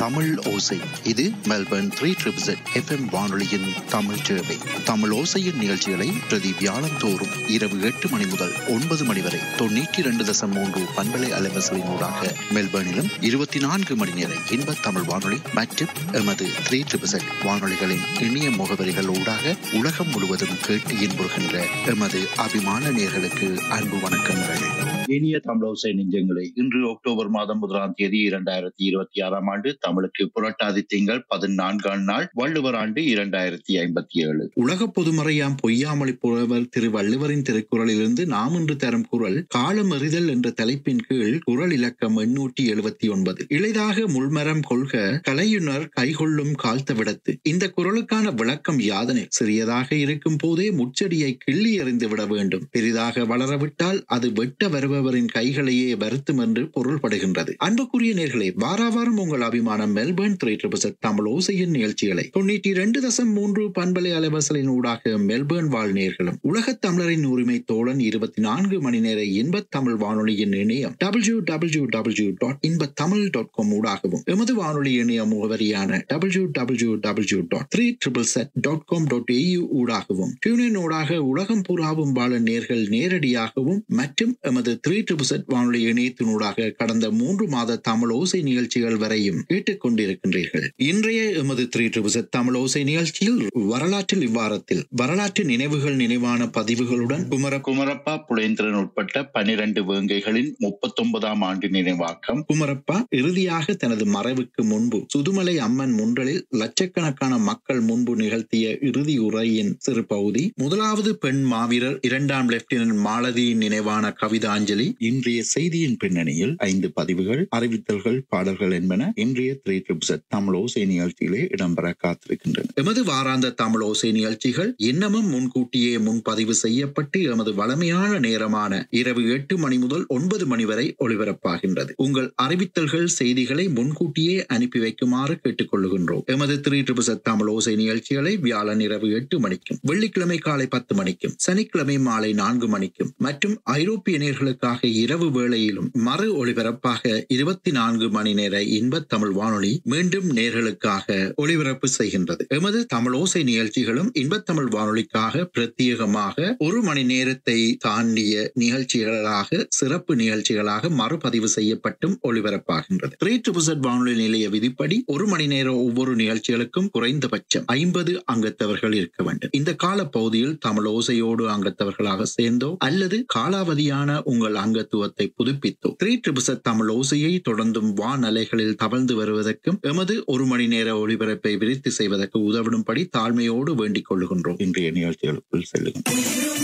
தமிழ் ஓசை இது Melbourne three triple FM வானொலியின் தமிழ் சேவை தமிழ் ஓசையின் நிகழ்ச்சிகளை பிரதி வியாழந்தோறும் இரவு எட்டு மணி முதல் ஒன்பது மணி வரை தொண்ணூற்றி இரண்டு தசம் மூன்று பண்பலை அலைவசலினூடாக மெல்பர்னிலும் இருபத்தி நான்கு மணி நேர இன்ப தமிழ் வானொலி மற்றும் எமது த்ரீ ட்ரிபிள் வானொலிகளின் இணைய முகவரிகள் ஊடாக உலகம் முழுவதும் கேட்டு இன்புறுகின்ற எமது அபிமான நேர்களுக்கு அன்பு வணக்கங்கள் இனிய தமிழோசை நெஞ்சங்களே இன்று அக்டோபர் மாதம் முதலாம் தேதி இரண்டாயிரத்தி இருபத்தி ஆறாம் ஆண்டு தமிழுக்கு புரட்டாதி திங்கள் பதினான்காம் நாள் வள்ளுவர் ஆண்டு இரண்டாயிரத்தி ஐம்பத்தி ஏழு உலக பொதுமறையாம் பொய்யாமொழி புலவர் திரு வள்ளுவரின் திருக்குறளிலிருந்து நாம் இன்று தரும் குரல் காலமறிதல் என்ற தலைப்பின் கீழ் குரல் இலக்கம் எண்ணூற்றி எழுபத்தி ஒன்பது இளைதாக முள்மரம் கொள்க கலையுணர் கைகொள்ளும் கால்த்த விடத்து இந்த குரலுக்கான விளக்கம் யாதனை சிறியதாக இருக்கும் போதே முச்செடியை கிள்ளி எறிந்து விட வேண்டும் பெரிதாக வளரவிட்டால் அது வெட்ட வருபவரின் கைகளையே வருத்தும் என்று பொருள்படுகின்றது அன்புக்குரிய நேர்களே வாராவாரம் உங்கள் அபிமானம் மெல்பர்ன் த்ரீ ட்ரிபிள் தமிழ் ஓசையின் நிகழ்ச்சிகளை தொண்ணூற்றி இரண்டு தசம் மூன்று பண்பலை அலைவசலின் ஊடாக மெல்பர்ன் வாழ் நேர்களும் உலகத் தமிழரின் உரிமை தோழன் இருபத்தி நான்கு மணி நேர இன்பத் தமிழ் வானொலியின் இணையம் டபிள்யூ டபிள்யூ டபிள்யூ டாட் இன்ப தமிழ் டாட் காம் ஊடாகவும் எமது வானொலி இணைய முகவரியான W W W dot three triple Z dot com dot AU ஊடாகவும் டியூனின் ஊடாக உலகம் பூராவும் வாழ நேர்கள் நேரடியாகவும் மற்றும் எமது த்ரீ ட்ரிபிள் செட் வானொலி இணையத்தினூடாக கடந்த மூன்று மாத தமிழ் ஓசை நிகழ்ச்சிகள் வரையும் கேட்டுக் கொண்டிருக்கின்றீர்கள் இன்றைய எமது த்ரீ ட்ரிபிள் செட் தமிழ் ஓசை நிகழ்ச்சியில் வரலாற்றில் இவ்வாரத்தில் வரலாற்று நினைவுகள் நினைவான பதிவுகளுடன் குமர குமரப்பா புலேந்திரன் உட்பட்ட பனிரெண்டு வேங்கைகளின் முப்பத்தொன்பதாம் ஆண்டு நினைவாக்கம் குமரப்பா இறுதியாக தனது மறைவுக்கு முன்பு சுதுமலை அம்மன் முன்றலில் லட்சக்கணக்கான மக்கள் முன்பு நிகழ்த்திய இறுதி உரையின் சிறு பகுதி முதலாவது பெண் மாவீரர் இரண்டாம் லெப்டினன்ட் மாலதியின் நினைவான கவிதாஞ்சலி இன்றைய செய்தியின் பின்னணியில் ஐந்து பதிவுகள் அறிவித்தல்கள் பாடல்கள் என்பன இன்றைய த்ரீ ட்ரிப்செட் தமிழ் ஓசை நிகழ்ச்சியிலே இடம்பெற காத்திருக்கின்றன எமது வாராந்த தமிழ் ஓசை நிகழ்ச்சிகள் இன்னமும் முன்கூட்டியே முன்பதிவு செய்யப்பட்டு எமது வளமையான நேரமான இரவு எட்டு மணி முதல் ஒன்பது மணி வரை ஒளிபரப்பாகின்றது உங்கள் அறிவித்தல்கள் செய்திகளை முன்கூட்டியே அனுப்பி வைக்குமாறு கேட்டுக்கொள்ளுகின்றோம் எமது த்ரீ ட்ரிபிள் தமிழ் ஓசை நிகழ்ச்சிகளை வியாழன் இரவு எட்டு மணிக்கும் வெள்ளிக்கிழமை காலை பத்து மணிக்கும் சனிக்கிழமை மாலை நான்கு மணிக்கும் மற்றும் ஐரோப்பிய நேர்களுக்காக இரவு வேளையிலும் மறு ஒளிபரப்பாக இருபத்தி நான்கு மணி நேர இன்பத் தமிழ் வானொலி மீண்டும் நேர்களுக்காக ஒளிபரப்பு செய்கின்றது எமது தமிழ் ஓசை நிகழ்ச்சிகளும் இன்பத் தமிழ் வானொலிக்காக பிரத்யேகமாக ஒரு மணி நேரத்தை தாண்டிய நிகழ்ச்சிகளாக சிறப்பு நிகழ்ச்சிகளாக மறுபதிவு செய்யப்பட்டும் ஒளிபரப்பாகின்றது த்ரீ ட்ரிபிள் வானொலி நிலைய விதிப்படி ஒரு மணி நேர ஒவ்வொரு நிகழ்ச்சிகளுக்கும் குறைந்தபட்சம் ஐம்பது அங்கத்தவர்கள் இருக்க வேண்டும் இந்த கால பகுதியில் தமிழ் ஓசையோடு அங்கத்தவர்களாக சேர்ந்தோ அல்லது காலாவதியான உங்கள் அங்கத்துவத்தை புதுப்பித்தோ த்ரீ ட்ரிபிள் தமிழ் ஓசையை தொடர்ந்தும் வானலைகளில் தவழ்ந்து வருவதற்கும் எமது ஒரு மணி நேர ஒளிபரப்பை விருத்தி செய்வதற்கு உதவிடும்படி தாழ்மையோடு வேண்டிக் கொள்ளுகின்றோம் இன்றைய நிகழ்ச்சிகளுக்குள் செல்லுகின்றோம்